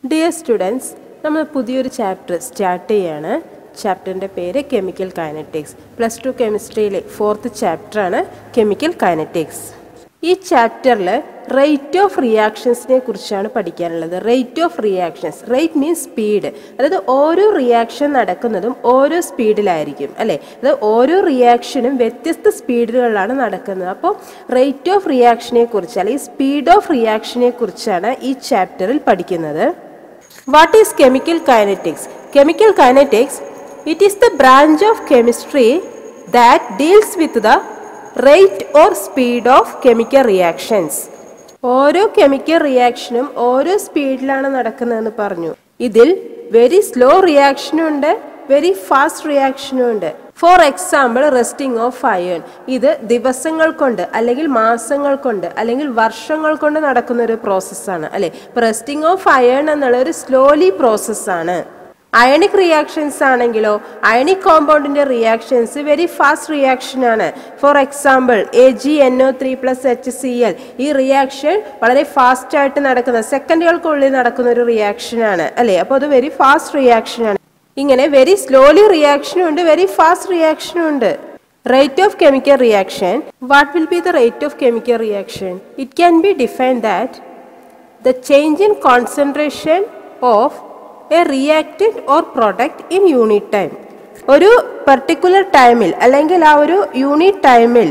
dear students നമ്മൾ പുതിയൊരു chapter start ചെയ്യാണ് ചാപ്റ്ററിൻ്റെ പേര് കെമിക്കൽ കൈനറ്റിക്സ് പ്ലസ് ടു കെമിസ്ട്രിയിലെ ഫോർത്ത് ചാപ്റ്ററാണ് കെമിക്കൽ കൈനറ്റിക്സ് ഈ ചാപ്റ്ററിൽ റേറ്റ് ഓഫ് റിയാക്ഷൻസിനെ കുറിച്ചാണ് പഠിക്കാനുള്ളത് rate of reactions rate means speed അതായത് ഓരോ റിയാക്ഷൻ നടക്കുന്നതും ഓരോ സ്പീഡിലായിരിക്കും അല്ലേ അത് ഓരോ റിയാക്ഷനും വ്യത്യസ്ത സ്പീഡുകളിലാണ് നടക്കുന്നത് അപ്പോൾ റേറ്റ് ഓഫ് റിയാക്ഷനെ കുറിച്ച് അല്ലെങ്കിൽ സ്പീഡ് ഓഫ് റിയാക്ഷനെ കുറിച്ചാണ് ഈ ചാപ്റ്ററിൽ പഠിക്കുന്നത് what is chemical kinetics chemical kinetics it is the branch of chemistry that deals with the rate or speed of chemical reactions ഓരോ കെമിക്കൽ റിയാക്ഷനും ഓരോ സ്പീഡിലാണ് നടക്കുന്നതെന്ന് പറഞ്ഞു ഇതിൽ വെരി സ്ലോ റിയാക്ഷനും ഉണ്ട് വെരി ഫാസ്റ്റ് റിയാക്ഷനും ഉണ്ട് for example rusting of iron ഇത് ദിവസങ്ങൾ കൊണ്ട് അല്ലെങ്കിൽ മാസങ്ങൾ കൊണ്ട് അല്ലെങ്കിൽ വർഷങ്ങൾ കൊണ്ട് നടക്കുന്ന ഒരു പ്രോസസ്സാണ് അല്ലെ റെസ്റ്റിംഗ് ഓഫ് അയൺ എന്നുള്ള ഒരു സ്ലോലി പ്രോസസ്സാണ് അയണിക് റിയാക്ഷൻസ് ആണെങ്കിലോ അയണിക് കോമ്പൗണ്ടിന്റെ റിയാക്ഷൻസ് വെരി ഫാസ്റ്റ് റിയാക്ഷൻ ആണ് for example A G N O three plus H C L ഈ റിയാക്ഷൻ വളരെ ഫാസ്റ്റ് ആയിട്ട് നടക്കുന്ന സെക്കൻഡുകൾക്കുള്ളിൽ നടക്കുന്ന ഒരു റിയാക്ഷൻ ആണ് അല്ലേ അപ്പോൾ അത് വെരി ഫാസ്റ്റ് റിയാക്ഷൻ ആണ് ഇങ്ങനെ വെരി സ്ലോലി റിയാക്ഷനും ഉണ്ട് വെരി ഫാസ്റ്റ് റിയാക്ഷനും ഉണ്ട് rate of chemical reaction what will be the rate of chemical reaction it can be define that the change in concentration of a reactant or product in unit time ഒരു particular ടൈമിൽ അല്ലെങ്കിൽ ആ ഒരു unit ടൈമിൽ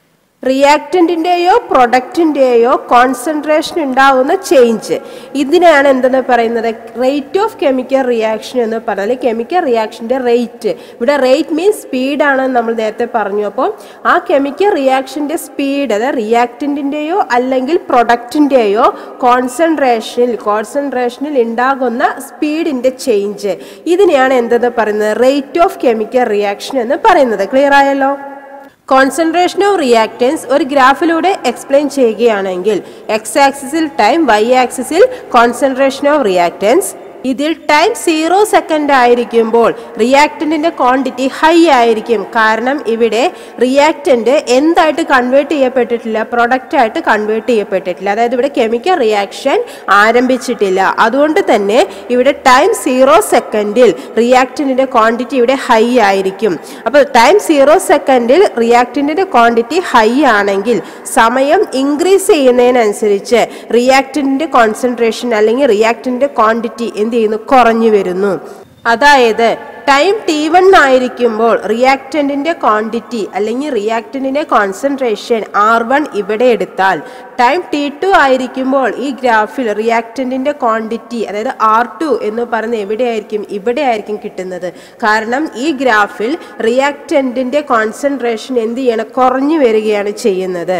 റിയാക്റ്റൻറ്റിൻ്റെയോ പ്രൊഡക്റ്റിൻ്റെയോ concentration ഉണ്ടാകുന്ന change ഇതിനെയാണ് എന്തെന്ന് പറയുന്നത് റേറ്റ് ഓഫ് കെമിക്കൽ റിയാക്ഷൻ എന്ന് പറഞ്ഞാൽ കെമിക്കൽ റിയാക്ഷൻ്റെ റേറ്റ് ഇവിടെ റേറ്റ് മീൻസ് സ്പീഡാണെന്ന് നമ്മൾ നേരത്തെ പറഞ്ഞു അപ്പോൾ ആ കെമിക്കൽ റിയാക്ഷൻ്റെ സ്പീഡ് അതായത് റിയാക്റ്റൻറ്റിൻ്റെയോ അല്ലെങ്കിൽ പ്രൊഡക്റ്റിൻ്റെയോ കോൺസെൻട്രേഷനിൽ കോൺസെൻട്രേഷനിൽ ഉണ്ടാകുന്ന സ്പീഡിൻ്റെ ചേഞ്ച് ഇതിനെയാണ് എന്തെന്ന് പറയുന്നത് റേറ്റ് ഓഫ് കെമിക്കൽ റിയാക്ഷൻ എന്ന് പറയുന്നത് ക്ലിയർ ആയല്ലോ കോൺസെൻട്രേഷൻ ഓഫ് റിയാക്റ്റൻസ് ഒരു ഗ്രാഫിലൂടെ എക്സ്പ്ലെയിൻ ചെയ്യുകയാണെങ്കിൽ എക്സ് ആക്സിസിൽ ടൈം വൈ ആക്സിസിൽ കോൺസെൻട്രേഷൻ ഓഫ് റിയാക്റ്റൻസ് ഇതിൽ ടൈം സീറോ സെക്കൻഡ് ആയിരിക്കുമ്പോൾ റിയാക്റ്റന്റിന്റെ ക്വാണ്ടിറ്റി ഹൈ ആയിരിക്കും കാരണം ഇവിടെ റിയാക്റ്റന്റ് എന്തായിട്ട് കൺവേർട്ട് ചെയ്യപ്പെട്ടിട്ടില്ല പ്രൊഡക്റ്റ് ആയിട്ട് കൺവേർട്ട് ചെയ്യപ്പെട്ടിട്ടില്ല അതായത് ഇവിടെ കെമിക്കൽ റിയാക്ഷൻ ആരംഭിച്ചിട്ടില്ല അതുകൊണ്ട് തന്നെ ഇവിടെ ടൈം സീറോ സെക്കൻഡിൽ റിയാക്റ്റന്റിന്റെ ക്വാണ്ടിറ്റി ഇവിടെ ഹൈ ആയിരിക്കും അപ്പോൾ ടൈം സീറോ സെക്കൻഡിൽ റിയാക്റ്റന്റിന്റെ ക്വാണ്ടിറ്റി ഹൈ ആണെങ്കിൽ സമയം ഇൻക്രീസ് ചെയ്യുന്നതിനനുസരിച്ച് റിയാക്റ്റന്റിന്റെ കോൺസെൻട്രേഷൻ അല്ലെങ്കിൽ റിയാക്റ്റന്റിന്റെ ക്വാണ്ടിറ്റി എന്ത് ചെയ്യുന്നു കുറഞ്ഞു വരുന്നു അതായത് ടൈം ടി വൺ ആയിരിക്കുമ്പോൾ റിയാക്റ്റന്റിന്റെ ക്വാണ്ടിറ്റി അല്ലെങ്കിൽ റിയാക്റ്റന്റിന്റെ കോൺസെൻട്രേഷൻ ആർ വൺ ഇവിടെ എടുത്താൽ ടൈം ടി ടു ആയിരിക്കുമ്പോൾ ഈ ഗ്രാഫിൽ റിയാക്റ്റന്റിന്റെ ക്വാണ്ടിറ്റി അതായത് ആർ ടു എന്ന് പറഞ്ഞ് എവിടെയായിരിക്കും ഇവിടെ ആയിരിക്കും കിട്ടുന്നത് കാരണം ഈ ഗ്രാഫിൽ റിയാക്റ്റന്റിന്റെ കോൺസെൻട്രേഷൻ എന്ത് ചെയ്യണം കുറഞ്ഞു വരികയാണ് ചെയ്യുന്നത്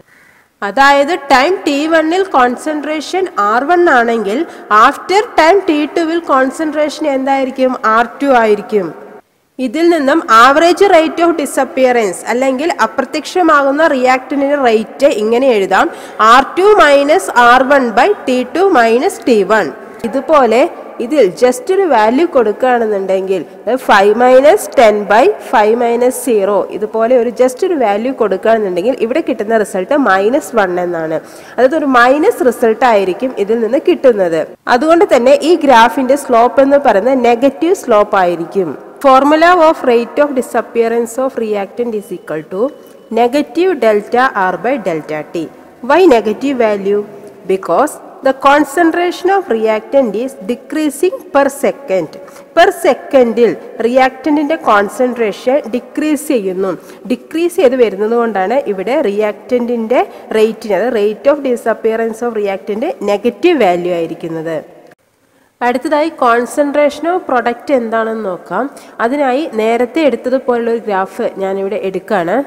അതായത് ടൈം ടി വണ്ണിൽ കോൺസെൻട്രേഷൻ ആർ വൺ ആണെങ്കിൽ ആഫ്റ്റർ ടൈം ടി ടുവിൽ കോൺസെൻട്രേഷൻ എന്തായിരിക്കും ആർ ടു ആയിരിക്കും ഇതിൽ നിന്നും ആവറേജ് റേറ്റ് ഓഫ് ഡിസപ്പിയറൻസ് അല്ലെങ്കിൽ അപ്രത്യക്ഷമാകുന്ന റിയാക്ടന്റിന്റെ റേറ്റ് ഇങ്ങനെ എഴുതാം R two minus R one by T two minus T one ഇതുപോലെ ഇതിൽ ജസ്റ്റ് ഒരു വാല്യൂ കൊടുക്കുകയാണെന്നുണ്ടെങ്കിൽ five minus ten by five minus zero ഇതുപോലെ ഒരു ജസ്റ്റ് ഒരു വാല്യൂ കൊടുക്കുകയാണെന്നുണ്ടെങ്കിൽ ഇവിടെ കിട്ടുന്ന റിസൾട്ട് മൈനസ് വൺ എന്നാണ് അതായത് ഒരു മൈനസ് റിസൾട്ട് ആയിരിക്കും ഇതിൽ നിന്ന് കിട്ടുന്നത് അതുകൊണ്ട് തന്നെ ഈ ഗ്രാഫിന്റെ സ്ലോപ്പ് എന്ന് പറയുന്നത് നെഗറ്റീവ് സ്ലോപ്പ് ആയിരിക്കും formula of rate of disappearance of reactant is equal to negative delta R by delta T why negative value because the concentration of reactant is decreasing per second per സെക്കൻഡിൽ റിയാക്റ്റൻറ്റിൻ്റെ concentration decrease ചെയ്യുന്നു decrease ചെയ്ത് വരുന്നത് കൊണ്ടാണ് ഇവിടെ റിയാക്റ്റൻറ്റിൻ്റെ റേറ്റിന് അത് rate of disappearance of reactant negative value ആയിരിക്കുന്നത് അടുത്തതായി കോൺസെൻട്രേഷൻ ഓഫ് പ്രൊഡക്റ്റ് എന്താണെന്ന് നോക്കാം അതിനായി നേരത്തെ എടുത്തതുപോലുള്ള ഒരു ഗ്രാഫ് ഞാനിവിടെ എടുക്കുകയാണ്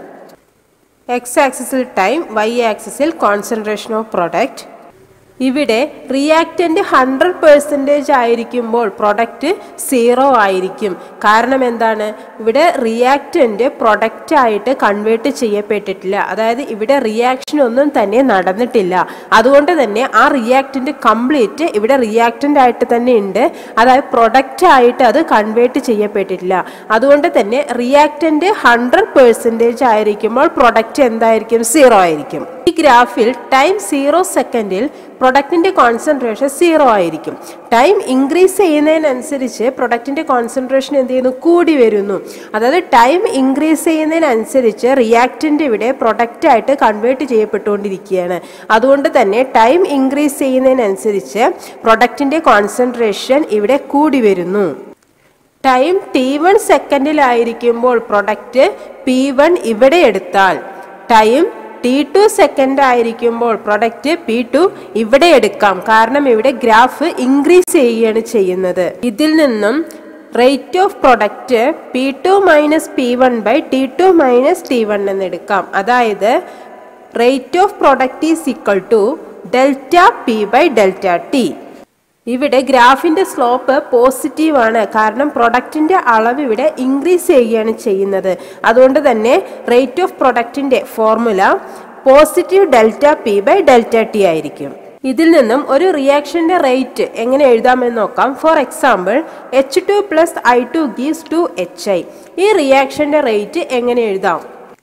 എക്സ് ആക്സിസിൽ ടൈം വൈ ആക്സിസിൽ കോൺസെൻട്രേഷൻ ഓഫ് പ്രൊഡക്റ്റ് ഇവിടെ റിയാക്റ്റൻ്റ് ഹൺഡ്രഡ് പേഴ്സൻറ്റേജ് ആയിരിക്കുമ്പോൾ പ്രൊഡക്റ്റ് സീറോ ആയിരിക്കും കാരണം എന്താണ് ഇവിടെ റിയാക്റ്റൻ്റ് പ്രൊഡക്റ്റ് ആയിട്ട് കൺവേർട്ട് ചെയ്യപ്പെട്ടിട്ടില്ല അതായത് ഇവിടെ റിയാക്ഷൻ ഒന്നും തന്നെ നടന്നിട്ടില്ല അതുകൊണ്ട് തന്നെ ആ റിയാക്റ്റൻ്റ് കംപ്ലീറ്റ് ഇവിടെ റിയാക്റ്റൻ്റ് ആയിട്ട് തന്നെ ഉണ്ട് അതായത് പ്രൊഡക്റ്റ് ആയിട്ട് അത് കൺവേർട്ട് ചെയ്യപ്പെട്ടിട്ടില്ല അതുകൊണ്ട് തന്നെ റിയാക്റ്റൻ്റ് ഹൺഡ്രഡ് പേഴ്സൻറ്റേജ് ആയിരിക്കുമ്പോൾ പ്രൊഡക്റ്റ് എന്തായിരിക്കും സീറോ ആയിരിക്കും ഈ ഗ്രാഫിൽ ടൈം സീറോ സെക്കൻഡിൽ പ്രൊഡക്റ്റിൻ്റെ കോൺസെൻട്രേഷൻ സീറോ ആയിരിക്കും ടൈം ഇൻക്രീസ് ചെയ്യുന്നതിനനുസരിച്ച് പ്രൊഡക്റ്റിൻ്റെ കോൺസെൻട്രേഷൻ എന്ത് ചെയ്യുന്നു കൂടി വരുന്നു അതായത് ടൈം ഇൻക്രീസ് ചെയ്യുന്നതിനനുസരിച്ച് റിയാക്റ്റൻ്റ് ഇവിടെ പ്രൊഡക്റ്റായിട്ട് കൺവേർട്ട് ചെയ്യപ്പെട്ടുകൊണ്ടിരിക്കുകയാണ് അതുകൊണ്ട് തന്നെ ടൈം ഇൻക്രീസ് ചെയ്യുന്നതിനനുസരിച്ച് പ്രൊഡക്റ്റിൻ്റെ കോൺസെൻട്രേഷൻ ഇവിടെ കൂടി വരുന്നു ടൈം ടി വൺ സെക്കൻഡിലായിരിക്കുമ്പോൾ പ്രൊഡക്റ്റ് പി വൺ ഇവിടെ എടുത്താൽ ടൈം ടി ടു സെക്കൻഡ് ആയിരിക്കുമ്പോൾ പ്രൊഡക്റ്റ് പി ടു ഇവിടെ എടുക്കാം കാരണം ഇവിടെ ഗ്രാഫ് ഇൻക്രീസ് ചെയ്യുകയാണ് ചെയ്യുന്നത് ഇതിൽ നിന്നും rate of product P two minus P one by T two minus T one എന്ന് എടുക്കാം അതായത് rate of product is equal to delta P by delta T ഇവിടെ ഗ്രാഫിന്റെ സ്ലോപ്പ് പോസിറ്റീവ് ആണ് കാരണം പ്രൊഡക്റ്റിന്റെ അളവ് ഇവിടെ ഇൻക്രീസ് ചെയ്യുകയാണ് ചെയ്യുന്നത് അതുകൊണ്ട് തന്നെ റേറ്റ് ഓഫ് പ്രൊഡക്റ്റിന്റെ formula positive delta P by delta T ആയിരിക്കും ഇതിൽ നിന്നും ഒരു റിയാക്ഷന്റെ റേറ്റ് എങ്ങനെ എഴുതാമെന്ന് നോക്കാം for example H two plus I two gives two H I ഈ റിയാക്ഷന്റെ റേറ്റ് എങ്ങനെ എഴുതാം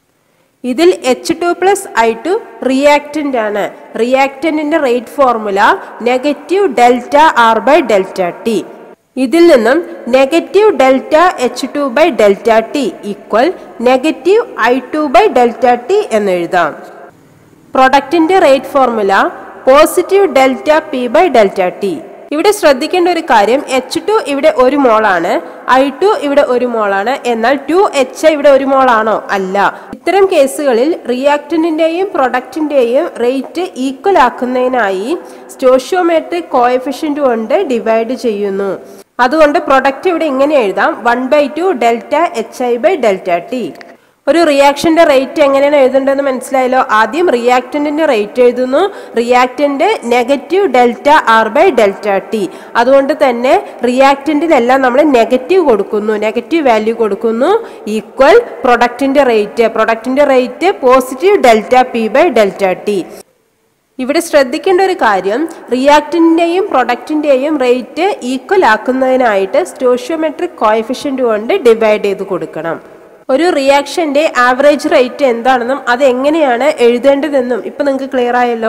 ഇതിൽ H two plus I two reactant ആണ് റിയാക്റ്റൻറ്റിൻ്റെ rate formula negative delta R by delta T ഇതിൽ നിന്നും negative delta H two by delta T equal negative I two by delta T എന്ന് എഴുതാം പ്രൊഡക്റ്റിൻ്റെ rate formula positive delta P by delta T ഇവിടെ ശ്രദ്ധിക്കേണ്ട ഒരു കാര്യം എച്ച് ടു ഇവിടെ ഒരു മോളാണ് ഐ ടു ഇവിടെ ഒരു മോളാണ് എന്നാൽ ടു എച്ച് ഇവിടെ ഒരു മോളാണോ അല്ല ഇത്തരം കേസുകളിൽ റിയാക്ടന്റിന്റെയും പ്രൊഡക്റ്റിന്റെയും റേറ്റ് ഈക്വൽ ആക്കുന്നതിനായി സ്റ്റോഷ്യോമെട്രിക് കോയഫിഷ്യന്റ് കൊണ്ട് ഡിവൈഡ് ചെയ്യുന്നു അതുകൊണ്ട് പ്രൊഡക്റ്റ് ഇവിടെ ഇങ്ങനെ എഴുതാം one by two delta H I by delta T ഒരു റിയാക്ഷന്റെ റേറ്റ് എങ്ങനെയാണ് എഴുതേണ്ടതെന്ന് മനസ്സിലായല്ലോ ആദ്യം റിയാക്റ്റന്റിന്റെ റേറ്റ് എഴുതുന്നു reactant negative delta R by delta T അതുകൊണ്ട് തന്നെ റിയാക്റ്റന്റിലെല്ലാം നമ്മൾ നെഗറ്റീവ് കൊടുക്കുന്നു നെഗറ്റീവ് വാല്യൂ കൊടുക്കുന്നു ഈക്വൽ പ്രൊഡക്റ്റിന്റെ റേറ്റ് പ്രൊഡക്റ്റിന്റെ rate positive delta P by delta T ഇവിടെ ശ്രദ്ധിക്കേണ്ട ഒരു കാര്യം റിയാക്റ്റിൻ്റെയും പ്രൊഡക്റ്റിൻ്റെയും റേറ്റ് ഈക്വൽ ആക്കുന്നതിനായിട്ട് സ്റ്റോഷ്യോമെട്രിക് കോയഫിഷ്യൻ്റ് കൊണ്ട് ഡിവൈഡ് ചെയ്ത് കൊടുക്കണം ഒരു റിയാക്ഷന്റെ ആവറേജ് റേറ്റ് എന്താണെന്നും അത് എങ്ങനെയാണ് എഴുതേണ്ടതെന്നും ഇപ്പൊ നിങ്ങൾക്ക് ക്ലിയർ ആയല്ലോ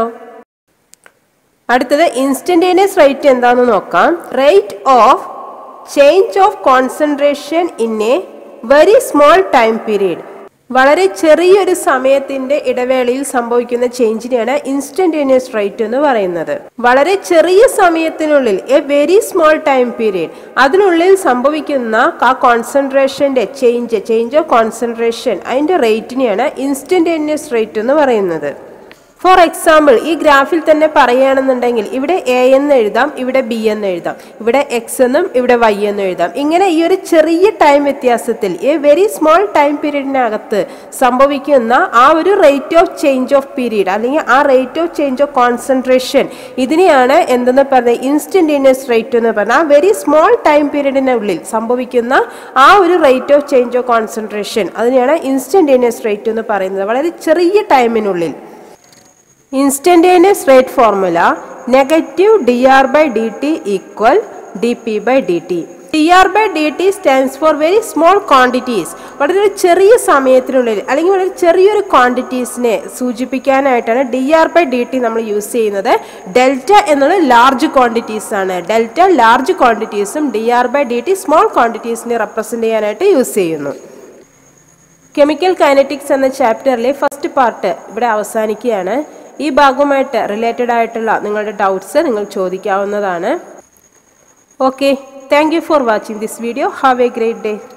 അടുത്തത് ഇൻസ്റ്റന്റേനിയസ് റേറ്റ് എന്താണെന്ന് നോക്കാം rate of change of concentration in a very small time period വളരെ ചെറിയൊരു സമയത്തിന്റെ ഇടവേളയിൽ സംഭവിക്കുന്ന ചേഞ്ചിനെയാണ് ഇൻസ്റ്റന്റേനിയസ് റേറ്റ് എന്ന് പറയുന്നത് വളരെ ചെറിയ സമയത്തിനുള്ളിൽ a very small time period അതിനുള്ളിൽ സംഭവിക്കുന്ന ആ കോൺസെൻട്രേഷന്റെ ചേഞ്ച് ചേഞ്ച് ഓഫ് കോൺസെൻട്രേഷൻ അതിന്റെ റേറ്റിനെയാണ് ഇൻസ്റ്റന്റേനിയസ് റേറ്റ് എന്ന് പറയുന്നത് ഫോർ എക്സാമ്പിൾ ഈ ഗ്രാഫിൽ തന്നെ പറയുകയാണെന്നുണ്ടെങ്കിൽ ഇവിടെ എ എന്ന് എഴുതാം ഇവിടെ ബി എന്ന് എഴുതാം ഇവിടെ എക്സ് എന്നും ഇവിടെ വൈ എന്നും എഴുതാം ഇങ്ങനെ ഈ ഒരു ചെറിയ ടൈം വ്യത്യാസത്തിൽ എ വെരി സ്മോൾ ടൈം പീരീഡിനകത്ത് സംഭവിക്കുന്ന ആ ഒരു rate of change of period അല്ലെങ്കിൽ ആ rate of change of concentration ഇതിനെയാണ് എന്തെന്ന് പറഞ്ഞത് ഇൻസ്റ്റന്റേനിയസ് റേറ്റ് എന്ന് പറഞ്ഞാൽ ആ വെരി സ്മോൾ ടൈം പീരീഡിനുള്ളിൽ സംഭവിക്കുന്ന ആ ഒരു rate of change of concentration അതിനെയാണ് ഇൻസ്റ്റന്റേനിയസ് റേറ്റ് എന്ന് പറയുന്നത് വളരെ ചെറിയ ടൈമിനുള്ളിൽ instantaneous rate formula negative D R by D T equal D P by D T D R by D T stands for very small quantities വളരെ ഒരു ചെറിയ സമയത്തിനുള്ളിൽ അല്ലെങ്കിൽ വളരെ ചെറിയൊരു ക്വാണ്ടിറ്റീസിനെ സൂചിപ്പിക്കാനായിട്ടാണ് D R by D T നമ്മൾ യൂസ് ചെയ്യുന്നത് ഡെൽറ്റ എന്നുള്ളത് ലാർജ് ക്വാണ്ടിറ്റീസ് ആണ് ഡെൽറ്റ ലാർജ് ക്വാണ്ടിറ്റീസും D R by D T small ക്വാണ്ടിറ്റീസിനെ റെപ്രസെൻ്റ് ചെയ്യാനായിട്ട് യൂസ് ചെയ്യുന്നു കെമിക്കൽ കൈനറ്റിക്സ് എന്ന ചാപ്റ്ററിലെ ഫസ്റ്റ് പാർട്ട് ഇവിടെ അവസാനിക്കുകയാണ് ഈ ഭാഗവുമായിട്ട് റിലേറ്റഡ് ആയിട്ടുള്ള നിങ്ങളുടെ ഡൗട്ട്സ് നിങ്ങൾ ചോദിക്കാവുന്നതാണ് okay thank you for watching this video have a great day